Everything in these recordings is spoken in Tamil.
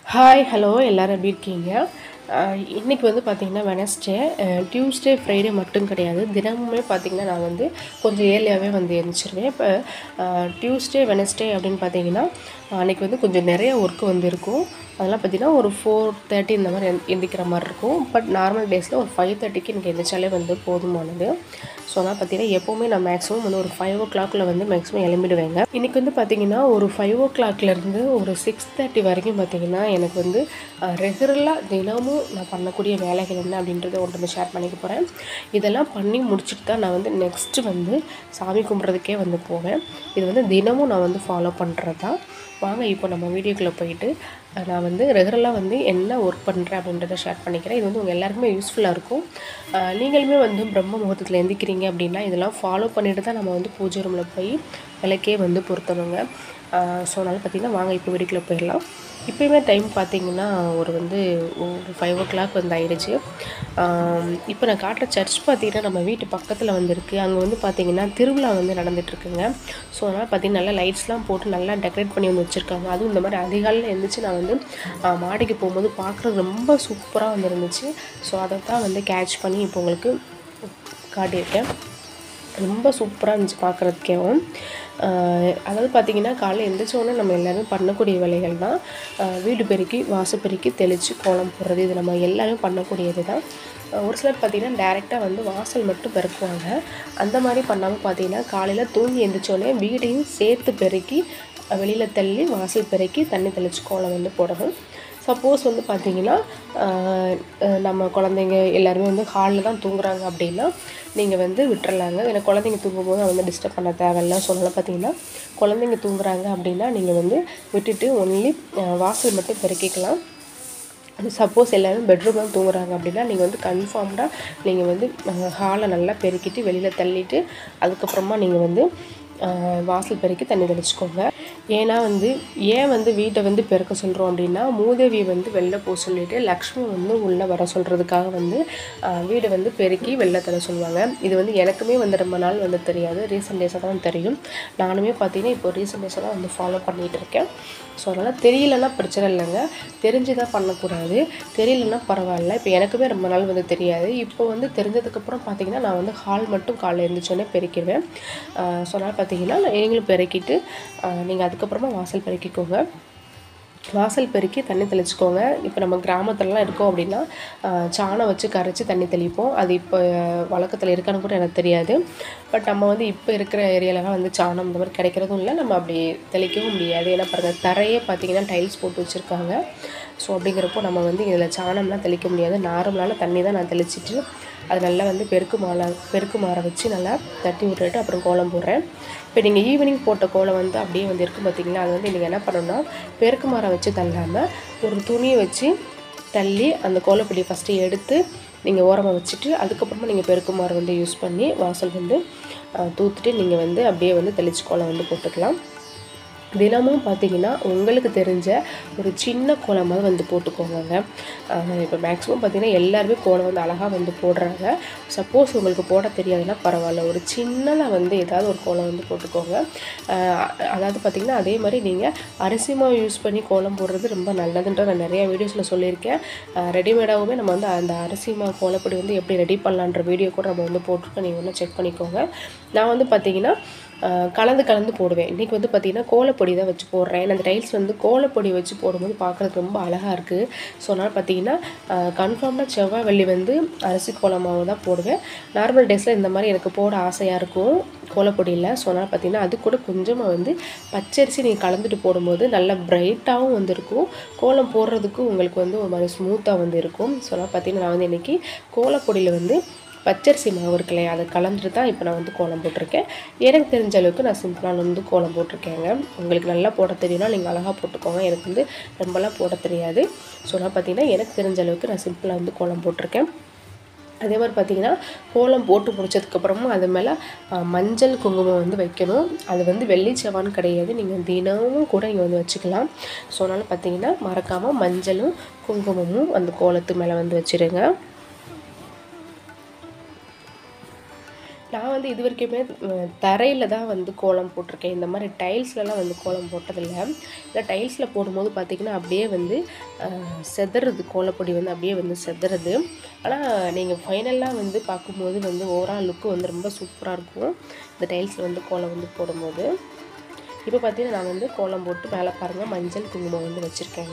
ஹாய் ஹலோ எல்லோரும் எப்படி இருக்கீங்க இன்றைக்கி வந்து பார்த்திங்கன்னா வெனஸ்டே டியூஸ்டே ஃப்ரைடே மட்டும் கிடையாது தினமுமே பார்த்திங்கன்னா நான் வந்து கொஞ்சம் ஏர்லியாகவே வந்து எழுந்திரிச்சிருவேன் இப்போ டியூஸ்டே வெனஸ்டே அப்படின்னு பார்த்தீங்கன்னா அன்றைக்கி வந்து கொஞ்சம் நிறைய ஒர்க்கு வந்து இருக்கும் அதெல்லாம் பார்த்திங்கன்னா ஒரு ஃபோர் தேர்ட்டி இந்த மாதிரி எந் எந்திக்கிற மாதிரி இருக்கும் பட் நார்மல் டேஸில் ஒரு ஃபைவ் தேர்ட்டிக்கு எனக்கு எந்திரிச்சாலே வந்து போதுமானது ஸோ அதனால் பார்த்தீங்கன்னா எப்போவுமே நான் மேக்ஸிமம் வந்து ஒரு ஃபைவ் ஓ கிளாக்கில் வந்து மேக்ஸிமம் எழும்பிடுவேங்க இன்றைக்கி வந்து பார்த்திங்கன்னா ஒரு ஃபைவ் ஓ கிளாக்லேருந்து ஒரு சிக்ஸ் தேர்ட்டி வரைக்கும் பார்த்திங்கன்னா எனக்கு வந்து ரெகுலராக தினமும் நான் பண்ணக்கூடிய வேலைகள் என்ன அப்படின்றத ஒன்று ஷேர் பண்ணிக்க போகிறேன் இதெல்லாம் பண்ணி முடிச்சுட்டு தான் நான் வந்து நெக்ஸ்ட்டு வந்து சாமி கும்பிட்றதுக்கே வந்து போவேன் இது வந்து தினமும் நான் வந்து ஃபாலோ பண்ணுறது தான் வாங்க இப்போ நம்ம வீடியோக்குள்ளே போயிட்டு நான் வந்து ரெகுலராக வந்து என்ன ஒர்க் பண்ணுறேன் அப்படின்றத ஷேர் பண்ணிக்கிறேன் இது வந்து உங்கள் எல்லாருக்குமே யூஸ்ஃபுல்லாக இருக்கும் நீங்களுமே வந்து பிரம்ம முகூர்த்தத்தில் எந்திக்கிறீங்க அப்படின்னா இதெல்லாம் ஃபாலோ பண்ணிட்டு தான் நம்ம வந்து பூஜை ரூமில் போய் விளக்கே வந்து பொருத்தணுங்க ஸோ அதனால் பார்த்திங்கன்னா வாங்க இப்போ வீட்டுக்குள்ளே போயிடலாம் இப்போயுமே டைம் பார்த்திங்கன்னா ஒரு வந்து ஒரு ஃபைவ் ஓ கிளாக் வந்து ஆயிடுச்சு இப்போ நான் காட்டுற சர்ச் பார்த்திங்கன்னா நம்ம வீட்டு பக்கத்தில் வந்து இருக்குது அங்கே வந்து பார்த்திங்கன்னா திருவிழா வந்து நடந்துகிட்ருக்குங்க ஸோ அதனால் பார்த்திங்கன்னா நல்லா லைட்ஸ்லாம் போட்டு நல்லா டெக்கரேட் பண்ணி வந்து வச்சுருக்காங்க அதுவும் இந்த மாதிரி அதிகாலையில் எழுந்திரிச்சு நான் வந்து மாடிக்கு போகும்போது பார்க்குறது ரொம்ப சூப்பராக வந்து இருந்துச்சு ஸோ அதை தான் வந்து கேட்ச் பண்ணி இப்போ உங்களுக்கு காட்டியிருக்கேன் ரொம்ப சூப்பராக இருந்துச்சு பார்க்குறதுக்கேவும் அதாவது பார்த்திங்கன்னா காலையில் எழுந்திரிச்சோன்னே நம்ம எல்லாருமே பண்ணக்கூடிய வேலைகள் தான் வீடு பெருக்கி வாசு பெருக்கி தெளித்து கோலம் போடுறது இது நம்ம எல்லாரும் பண்ணக்கூடியது தான் ஒரு சிலர் பார்த்திங்கன்னா டேரெக்டாக வந்து வாசல் மட்டும் பெருக்குவாங்க அந்த மாதிரி பண்ணாமல் பார்த்திங்கன்னா காலையில் தூங்கி எழுந்திரிச்சோடனே வீடையும் சேர்த்து பெருக்கி வெளியில் தள்ளி வாசல் பெருக்கி தண்ணி தெளித்து கோலம் வந்து போடணும் சப்போஸ் வந்து பார்த்திங்கன்னா நம்ம குழந்தைங்க எல்லாருமே வந்து ஹாலில் தான் தூங்குறாங்க அப்படின்னா நீங்கள் வந்து விட்டுறலாங்க ஏன்னா குழந்தைங்க தூங்கும்போது வந்து டிஸ்டர்ப் பண்ண தேவையில்ல சொன்னால பார்த்தீங்கன்னா குழந்தைங்க தூங்குறாங்க அப்படின்னா நீங்கள் வந்து விட்டுட்டு ஒன்லி வாசல் மட்டும் பெருக்கிக்கலாம் அது சப்போஸ் எல்லோரும் பெட்ரூம் தான் தூங்குறாங்க அப்படின்னா நீங்கள் வந்து கன்ஃபார்ம்டாக நீங்கள் வந்து ஹாலை நல்லா பெருக்கிட்டு வெளியில் தள்ளிட்டு அதுக்கப்புறமா நீங்கள் வந்து வாசல் பெருக்கி தண்ணி தெளிச்சுக்கோங்க ஏன்னா வந்து ஏன் வந்து வீட்டை வந்து பெருக்க சொல்கிறோம் அப்படின்னா மூதேவியை வந்து வெளில போக சொல்லிவிட்டு லக்ஷ்மி வந்து உள்ளே வர சொல்கிறதுக்காக வந்து வீடு வந்து பெருக்கி வெளில தர சொல்லுவாங்க இது வந்து எனக்குமே வந்து ரொம்ப நாள் வந்து தெரியாது ரீசெண்ட் டேஸாக தான் தெரியும் நானுமே பார்த்தீங்கன்னா இப்போ ரீசெண்ட் டேஸாக தான் வந்து ஃபாலோ பண்ணிகிட்டு இருக்கேன் ஸோ அதனால் தெரியலன்னா பிரச்சனை இல்லைங்க தெரிஞ்சு தான் பண்ணக்கூடாது தெரியலன்னா பரவாயில்ல இப்போ எனக்குமே ரொம்ப நாள் வந்து தெரியாது இப்போ வந்து தெரிஞ்சதுக்கப்புறம் பார்த்தீங்கன்னா நான் வந்து ஹால் மட்டும் காலையில் எழுந்திரிச்சோன்னே பெருக்கிடுவேன் ஸோ அதனால் பார்த்தீங்கன்னா நீங்களும் பெருக்கிட்டு நீங்கள் அதுக்கப்புறமா வாசல் பெருக்கிக்கோங்க வாசல் பெருக்கி தண்ணி தெளிச்சுக்கோங்க இப்போ நம்ம கிராமத்துலலாம் இருக்கோம் அப்படின்னா சாணம் வச்சு கரைச்சி தண்ணி தெளிப்போம் அது இப்போ வழக்கத்தில் இருக்கான்னு கூட எனக்கு தெரியாது பட் நம்ம வந்து இப்போ இருக்கிற ஏரியாலலாம் வந்து சாணம் இந்த மாதிரி கிடைக்கிறதும் இல்லை நம்ம அப்படி தெளிக்கவும் முடியாது ஏன்னா பாருங்கள் தரையே பார்த்திங்கன்னா டைல்ஸ் போட்டு வச்சுருக்காங்க ஸோ அப்படிங்கிறப்போ நம்ம வந்து இதில் சாணம்லாம் தெளிக்க முடியாது நார்மலான தண்ணி தான் நான் தெளிச்சிட்டு அது நல்லா வந்து பெருக்கு மாலை பெருக்கு மாற வச்சு நல்லா தட்டி விட்டுட்டு அப்புறம் கோலம் போடுறேன் இப்போ நீங்கள் ஈவினிங் போட்ட கோலம் வந்து அப்படியே வந்து இருக்கும் பார்த்திங்களா அது வந்து நீங்கள் என்ன பண்ணணும்னா பெருக்கு மரம் வச்சு தள்ளாமல் ஒரு துணியை வச்சு தள்ளி அந்த கோலப்பொடியை ஃபஸ்ட்டு எடுத்து நீங்கள் ஓரமாக வச்சுட்டு அதுக்கப்புறமா நீங்கள் பெருக்கு மரம் வந்து யூஸ் பண்ணி வாசல் வந்து தூத்துட்டு நீங்கள் வந்து அப்படியே வந்து தெளிச்சு கோலம் வந்து போட்டுக்கலாம் தினமும் பார்த்தீங்கன்னா உங்களுக்கு தெரிஞ்ச ஒரு சின்ன கோலமாவது வந்து போட்டுக்கோங்க இப்போ மேக்ஸிமம் பார்த்திங்கன்னா எல்லாருமே கோலம் வந்து அழகாக வந்து போடுறாங்க சப்போஸ் உங்களுக்கு போட தெரியாதுன்னா பரவாயில்ல ஒரு சின்னதாக வந்து ஏதாவது ஒரு கோலம் வந்து போட்டுக்கோங்க அதாவது பார்த்திங்கன்னா அதே மாதிரி நீங்கள் அரிசி மாவு யூஸ் பண்ணி கோலம் போடுறது ரொம்ப நல்லதுன்ற நான் நிறையா வீடியோஸில் சொல்லியிருக்கேன் ரெடிமேடாகவுமே நம்ம வந்து அந்த அரிசி மாவு கோலப்பொடி வந்து எப்படி ரெடி பண்ணலான்ற வீடியோ கூட நம்ம வந்து போட்டிருக்கோம் நீங்கள் ஒன்று செக் பண்ணிக்கோங்க நான் வந்து பார்த்திங்கன்னா கலந்து கலந்து போடுவேன் இன்றைக்கி வந்து பார்த்திங்கன்னா கோலப்பொடி தான் வச்சு போடுறேன் அந்த டைல்ஸ் வந்து கோலப்பொடி வச்சு போடும்போது பார்க்குறதுக்கு ரொம்ப அழகாக இருக்குது ஸோ அதனால் பார்த்திங்கன்னா கன்ஃபார்மாக செவ்வாய் வெள்ளி வந்து அரிசி கோலமாவு தான் போடுவேன் நார்மல் டேஸில் இந்த மாதிரி எனக்கு போட ஆசையாக இருக்கும் கோலப்பொடியில் ஸோ அதனால் பார்த்திங்கன்னா அது கூட கொஞ்சமாக வந்து பச்சரிசி நீங்கள் கலந்துட்டு போடும்போது நல்லா பிரைட்டாகவும் வந்துருக்கும் கோலம் போடுறதுக்கும் உங்களுக்கு வந்து ஒரு மாதிரி ஸ்மூத்தாக வந்து இருக்கும் ஸோ அதனால் பார்த்திங்கன்னா நான் வந்து இன்றைக்கி கோலப்பொடியில் வந்து பச்சரிசி மாவு இருக்கு இல்லையா அதை கலந்துட்டு தான் இப்போ நான் வந்து கோலம் போட்டிருக்கேன் எனக்கு தெரிஞ்ச அளவுக்கு நான் சிம்பிளாக வந்து கோலம் போட்டிருக்கேங்க உங்களுக்கு நல்லா போட தெரியும்னா நீங்கள் அழகாக போட்டுக்கோங்க எனக்கு வந்து ரொம்பலாம் போட தெரியாது ஸோ நான் பார்த்தீங்கன்னா எனக்கு தெரிஞ்ச அளவுக்கு நான் சிம்பிளாக வந்து கோலம் போட்டிருக்கேன் அதே மாதிரி பார்த்திங்கன்னா கோலம் போட்டு முடிச்சதுக்கப்புறமும் அது மேலே மஞ்சள் குங்குமம் வந்து வைக்கணும் அது வந்து வெள்ளி செவ்வான்னு கிடையாது நீங்கள் தினமும் கூட இங்கே வந்து வச்சுக்கலாம் ஸோ அதனால் பார்த்தீங்கன்னா மறக்காமல் மஞ்சளும் குங்குமமும் அந்த கோலத்து மேலே வந்து வச்சுருங்க நான் வந்து இது வரைக்குமே தரையில் தான் வந்து கோலம் போட்டிருக்கேன் இந்த மாதிரி டைல்ஸ்லலாம் வந்து கோலம் போட்டதில்லை இல்லை டைல்ஸில் போடும்போது பார்த்திங்கன்னா அப்படியே வந்து அஹ், செதறுது கோலப்பொடி வந்து அப்படியே வந்து செதறுது ஆனால் நீங்கள் ஃபைனலாக வந்து பார்க்கும்போது வந்து ஓவரால் லுக்கு வந்து ரொம்ப சூப்பராக இருக்கும் இந்த டைல்ஸில் வந்து கோலம் வந்து போடும்போது இப்போ பார்த்தீங்கன்னா நான் வந்து கோலம் போட்டு மேலே பாருங்கள் மஞ்சள் குங்குமம் வந்து வச்சுருக்கேங்க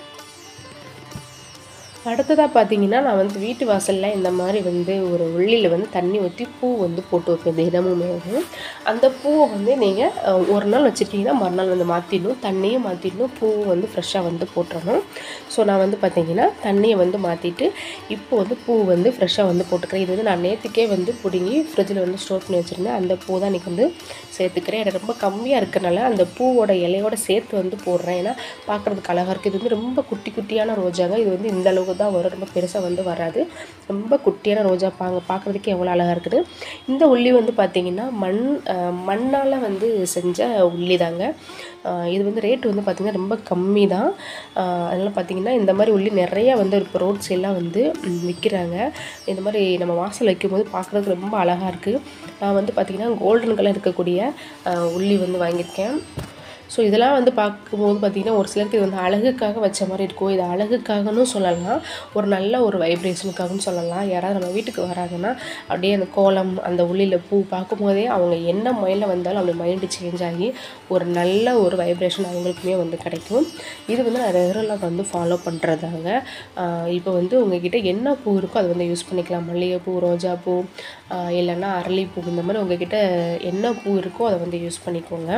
அடுத்ததாக பார்த்தீங்கன்னா நான் வந்து வீட்டு வாசலில் இந்த மாதிரி வந்து ஒரு உள்ளியில் வந்து தண்ணி ஊற்றி பூ வந்து போட்டு வைப்பேன் தினமுமே வந்து அந்த பூவை வந்து நீங்கள் ஒரு நாள் வச்சுருக்கீங்கன்னா மறுநாள் வந்து மாற்றிடணும் தண்ணியும் மாற்றிடணும் பூவும் வந்து ஃப்ரெஷ்ஷாக வந்து போட்டுறணும் ஸோ நான் வந்து பார்த்தீங்கன்னா தண்ணியை வந்து மாற்றிட்டு இப்போ வந்து பூ வந்து ஃப்ரெஷ்ஷாக வந்து போட்டுக்கிறேன் இது வந்து நான் நேற்றுக்கே வந்து பிடுங்கி ஃப்ரிட்ஜில் வந்து ஸ்டோர் பண்ணி வச்சுருந்தேன் அந்த பூ தான் இன்றைக்கி வந்து சேர்த்துக்கிறேன் எனக்கு ரொம்ப கம்மியாக இருக்கனால அந்த பூவோட இலையோட சேர்த்து வந்து போடுறேன் ஏன்னா பார்க்குறதுக்கு அழகாக இருக்குது இது வந்து ரொம்ப குட்டி குட்டியான ரோஜாங்க இது வந்து இந்த அளவுக்கு தான் வரும் ரொம்ப பெருசாக வந்து வராது ரொம்ப குட்டியான ரோஜா பாங்க பார்க்குறதுக்கு எவ்வளோ அழகாக இருக்குது இந்த உள்ளி வந்து பார்த்திங்கன்னா மண் மண்ணால் வந்து செஞ்ச உள்ளி தாங்க அஹ் இது வந்து ரேட் வந்து பார்த்திங்கன்னா ரொம்ப கம்மி தான் அதனால் பார்த்திங்கன்னா இந்த மாதிரி உள்ளி நிறையா வந்து இப்போ ரோட் சைட்லாம் வந்து ம், விற்கிறாங்க இந்த மாதிரி நம்ம வாசல் வைக்கும்போது பார்க்குறதுக்கு ரொம்ப அழகாக இருக்குது நான் வந்து பார்த்திங்கன்னா கோல்டன் கலர் இருக்கக்கூடிய அஹ், உள்ளி வந்து வாங்கியிருக்கேன் ஸோ இதெல்லாம் வந்து பார்க்கும்போது பார்த்திங்கன்னா ஒரு சிலருக்கு இது வந்து அழகுக்காக வச்ச மாதிரி இருக்கும் இது அழகுக்காகன்னு சொல்லலாம் ஒரு நல்ல ஒரு வைப்ரேஷனுக்காகவும் சொல்லலாம் யாராவது நம்ம வீட்டுக்கு வராங்கன்னா அப்படியே அந்த கோலம் அந்த உள்ளியில் பூ பார்க்கும்போதே அவங்க என்ன மைண்டில் வந்தாலும் அவங்க மைண்டு சேஞ்ச் ஆகி ஒரு நல்ல ஒரு வைப்ரேஷன் அவங்களுக்குமே வந்து கிடைக்கும் இது வந்து நான் ரெகுலராக வந்து ஃபாலோ பண்ணுறதாங்க இப்போ வந்து உங்ககிட்ட என்ன பூ இருக்கோ அதை வந்து யூஸ் பண்ணிக்கலாம் மல்லிகைப்பூ ரோஜாப்பூ ஆஹ் இல்லைன்னா அரளிப்பூ இந்த மாதிரி உங்ககிட்ட என்ன பூ இருக்கோ அதை வந்து யூஸ் பண்ணிக்கோங்க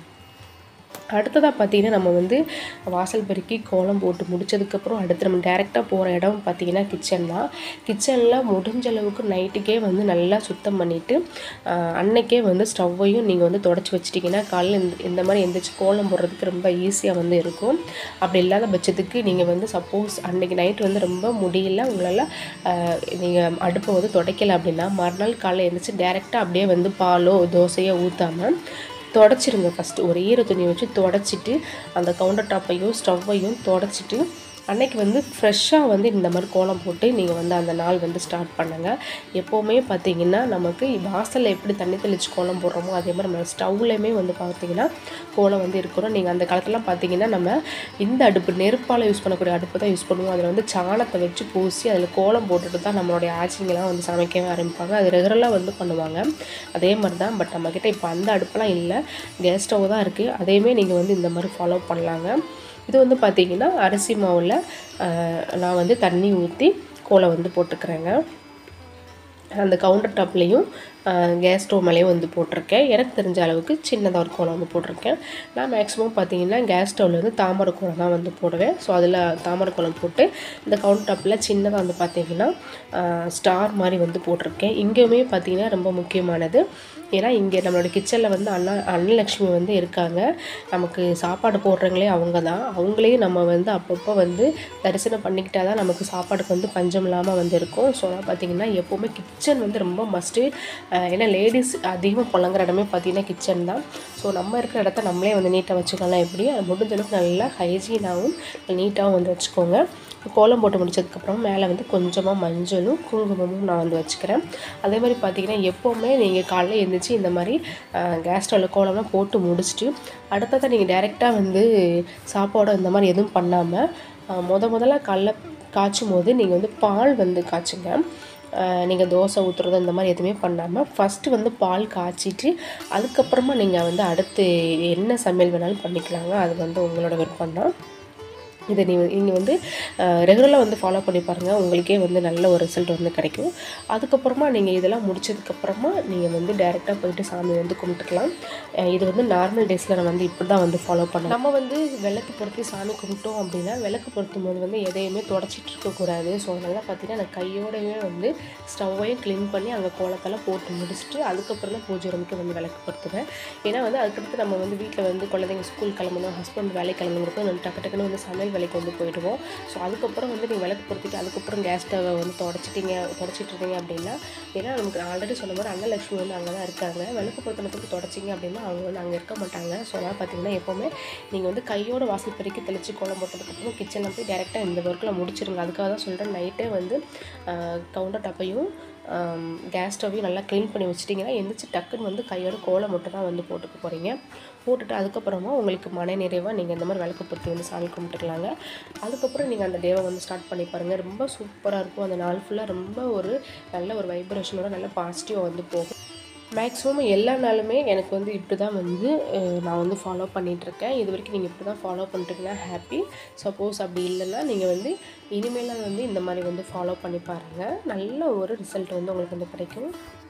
அடுத்ததாக பார்த்தீங்கன்னா நம்ம வந்து வாசல் பெருக்கி கோலம் போட்டு முடிச்சதுக்கப்புறம் அடுத்து நம்ம டேரெக்டாக போகிற இடம் பார்த்தீங்கன்னா கிச்சன் தான் கிச்சனில் முடிஞ்ச அளவுக்கு நைட்டுக்கே வந்து நல்லா சுத்தம் பண்ணிவிட்டு அன்னைக்கே வந்து ஸ்டவ்வையும் நீங்கள் வந்து தொடச்சி வச்சிட்டிங்கன்னா காலையில் இந்த இந்த மாதிரி எந்திரிச்சு கோலம் போடுறதுக்கு ரொம்ப ஈஸியாக வந்து இருக்கும் அப்படி இல்லாத பட்சத்துக்கு நீங்கள் வந்து சப்போஸ் அன்னைக்கு நைட் வந்து ரொம்ப முடியல உங்களால் நீங்கள் அடுப்பை வந்து துடைக்கல அப்படின்னா மறுநாள் காலையில் எழுந்திரிச்சு டேரெக்டாக அப்படியே வந்து பாலோ தோசையோ ஊற்றாமல் தொடச்சிருங்க ஃபஸ்ட்டு ஒரு ஈர துணி வச்சு தொடச்சிட்டு அந்த கவுண்டர் டாப்பையும் ஸ்டவ்வையும் தொடச்சிட்டு அன்னைக்கு வந்து ஃப்ரெஷ்ஷாக வந்து இந்த மாதிரி கோலம் போட்டு நீங்கள் வந்து அந்த நாள் வந்து ஸ்டார்ட் பண்ணுங்கள் எப்போவுமே பார்த்தீங்கன்னா நமக்கு வாசலில் எப்படி தண்ணி தெளித்து கோலம் போடுறோமோ அதே மாதிரி நம்ம ஸ்டவ்லையுமே வந்து பார்த்தீங்கன்னா கோலம் வந்து இருக்கிறோம் நீங்கள் அந்த காலத்துலலாம் பார்த்தீங்கன்னா நம்ம இந்த அடுப்பு நெருப்பால் யூஸ் பண்ணக்கூடிய அடுப்பு தான் யூஸ் பண்ணுவோம் அதில் வந்து சாணத்தை வச்சு பூசி அதில் கோலம் போட்டுட்டு தான் நம்மளுடைய ஆச்சிங்கெல்லாம் வந்து சமைக்கவே ஆரம்பிப்பாங்க அது ரெகுலராக வந்து பண்ணுவாங்க அதே மாதிரி தான் பட் நம்மக்கிட்ட இப்போ அந்த அடுப்பெல்லாம் இல்லை கேஸ் ஸ்டவ் தான் இருக்குது அதையுமே நீங்கள் வந்து இந்த மாதிரி ஃபாலோ பண்ணலாங்க இது வந்து பார்த்தீங்கன்னா அரிசி மாவில் நான் வந்து தண்ணி ஊற்றி கோலம் வந்து போட்டுக்கிறேங்க அந்த கவுண்டர் டாப்லேயும் கேஸ் ஸ்டவ் மேலேயும் வந்து போட்டிருக்கேன் எனக்கு தெரிஞ்ச அளவுக்கு சின்னதாக ஒரு கோலம் வந்து போட்டிருக்கேன் நான் மேக்ஸிமம் பார்த்தீங்கன்னா கேஸ் ஸ்டவ்வில் வந்து தாமரை கோலம் தான் வந்து போடுவேன் ஸோ அதில் தாமரை கோலம் போட்டு இந்த கவுண்டர் டாப்பில் சின்னதாக வந்து பார்த்தீங்கன்னா ஸ்டார் மாதிரி வந்து போட்டிருக்கேன் இங்கேயுமே பார்த்தீங்கன்னா ரொம்ப முக்கியமானது ஏன்னா இங்கே நம்மளோட கிச்சனில் வந்து அண்ணா அன்னலக்ஷ்மி வந்து இருக்காங்க நமக்கு சாப்பாடு போடுறவங்களே அவங்க தான் அவங்களையும் நம்ம வந்து அப்பப்போ வந்து தரிசனம் பண்ணிக்கிட்டா தான் நமக்கு சாப்பாடுக்கு வந்து பஞ்சம் இல்லாமல் வந்து இருக்கும் ஸோ நான் பார்த்தீங்கன்னா எப்போவுமே கிச்சன் வந்து ரொம்ப மஸ்ட்டு ஏன்னா லேடிஸ் அதிகமாக புழங்குற இடமே பார்த்தீங்கன்னா கிச்சன் தான் ஸோ நம்ம இருக்கிற இடத்த நம்மளே வந்து நீட்டாக வச்சுக்கலாம் எப்படி அது முடிஞ்ச அளவுக்கு நல்லா ஹைஜீனாகவும் நீட்டாகவும் வந்து வச்சுக்கோங்க கோலம் போட்டு முடிச்சதுக்கப்புறம் மேலே வந்து கொஞ்சமாக மஞ்சளும் குங்குமமும் நான் வந்து வச்சுக்கிறேன் அதே மாதிரி பார்த்தீங்கன்னா எப்போவுமே நீங்கள் காலைல எழுந்திரிச்சு இந்த மாதிரி கேஸ் ஸ்டவ்வில் கோலம்லாம் போட்டு முடிச்சுட்டு அடுத்ததான் நீங்கள் டைரெக்டாக வந்து சாப்பாடு இந்த மாதிரி எதுவும் பண்ணாமல் முத முதல்ல காலைல காய்ச்சும் போது நீங்கள் வந்து பால் வந்து காய்ச்சுங்க நீங்கள் தோசை ஊற்றுறது இந்த மாதிரி எதுவுமே பண்ணாமல் ஃபஸ்ட்டு வந்து பால் காய்ச்சிட்டு அதுக்கப்புறமா நீங்கள் வந்து அடுத்து என்ன சமையல் வேணாலும் பண்ணிக்கலாங்க அது வந்து உங்களோட விருப்பம் தான் இதை நீ நீங்கள் வந்து ரெகுலராக வந்து ஃபாலோ பண்ணி பாருங்கள் உங்களுக்கே வந்து நல்ல ஒரு ரிசல்ட் வந்து கிடைக்கும் அதுக்கப்புறமா நீங்கள் இதெல்லாம் முடிச்சதுக்கப்புறமா நீங்கள் வந்து டேரெக்டாக போயிட்டு சாமி வந்து கும்பிட்டுக்கலாம் அஹ் இது வந்து நார்மல் டேஸில் நம்ம வந்து இப்படி தான் வந்து ஃபாலோ பண்ணணும் நம்ம வந்து விளக்கு பொருத்தி சாமி கும்பிட்டோம் அப்படின்னா விளக்கு பொருத்தும் போது வந்து எதையுமே தொடச்சிட்டு இருக்கக்கூடாது ஸோ அதனால பார்த்தீங்கன்னா நான் கையோடவே வந்து ஸ்டவ்வையும் க்ளீன் பண்ணி அங்கே கோலத்தெல்லாம் போட்டு முடிச்சுட்டு அதுக்கப்புறம் தான் பூஜை ரூமுக்கு வந்து விளக்கு பொருத்துவேன் ஏன்னா வந்து அதுக்கடுத்து நம்ம வந்து வீட்டில் வந்து குழந்தைங்க ஸ்கூல் கிளம்பணும் ஹஸ்பண்ட் வேலை கிளம்புங்கிறப்ப நம்ம டக்கு டக்குன்னு வந்து சமையல் வேலைக்கு வந்து போயிடுவோம் ஸோ அதுக்கப்புறம் வந்து நீங்கள் விளக்கு பொருத்திட்டு அதுக்கப்புறம் கேஸ் ஸ்டவ்வை வந்து தொடச்சிட்டிங்க தொடச்சிட்டு இருக்கீங்க அப்படின்னா ஏன்னா நமக்கு ஆல்ரெடி சொன்ன மாதிரி அன்னலட்சுமி வந்து அங்கே தான் இருக்காங்க விளக்கு பொருத்தினத்துக்கு தொடச்சிங்க அப்படின்னா அவங்க வந்து அங்கே இருக்க மாட்டாங்க ஸோ அதனால் பார்த்தீங்கன்னா எப்போவுமே நீங்கள் வந்து கையோட வாசல் பெருக்கி தெளித்து கோலம் போட்டதுக்கப்புறம் கிச்சனில் போய் டேரெக்டாக இந்த ஒர்க்கில் முடிச்சிருங்க அதுக்காக தான் சொல்கிறேன் நைட்டே வந்து கவுண்டர் டாப்பையும் கேஸ் ஸ்டவ்வையும் நல்லா க்ளீன் பண்ணி வச்சிட்டிங்கன்னா எந்திரிச்சு டக்குன்னு வந்து கையோட கோலம் மட்டும் தான் வந்து போட்டுக்க போகிறீங்க போட்டுட்டு அதுக்கப்புறமா உங்களுக்கு மன நிறைவாக நீங்கள் இந்த மாதிரி விளக்கு பொருத்தி வந்து சாமி கும்பிட்டுக்கலாங்க அதுக்கப்புறம் நீங்கள் அந்த டேவை வந்து ஸ்டார்ட் பண்ணி பாருங்கள் ரொம்ப சூப்பராக இருக்கும் அந்த நாள் ஃபுல்லாக ரொம்ப ஒரு நல்ல ஒரு வைப்ரேஷனோட நல்ல பாசிட்டிவாக வந்து போகும் மேக்ஸிமம் எல்லா நாளுமே எனக்கு வந்து இப்படி தான் வந்து அஹ், நான் வந்து ஃபாலோ பண்ணிகிட்ருக்கேன் இது வரைக்கும் நீங்கள் இப்படி தான் ஃபாலோ பண்ணிட்டீங்கன்னா ஹாப்பி சப்போஸ் அப்படி இல்லைன்னா நீங்கள் வந்து இனிமேலாம் வந்து இந்த மாதிரி வந்து ஃபாலோ பண்ணி பாருங்கள் நல்ல ஒரு ரிசல்ட் வந்து உங்களுக்கு வந்து கிடைக்கும்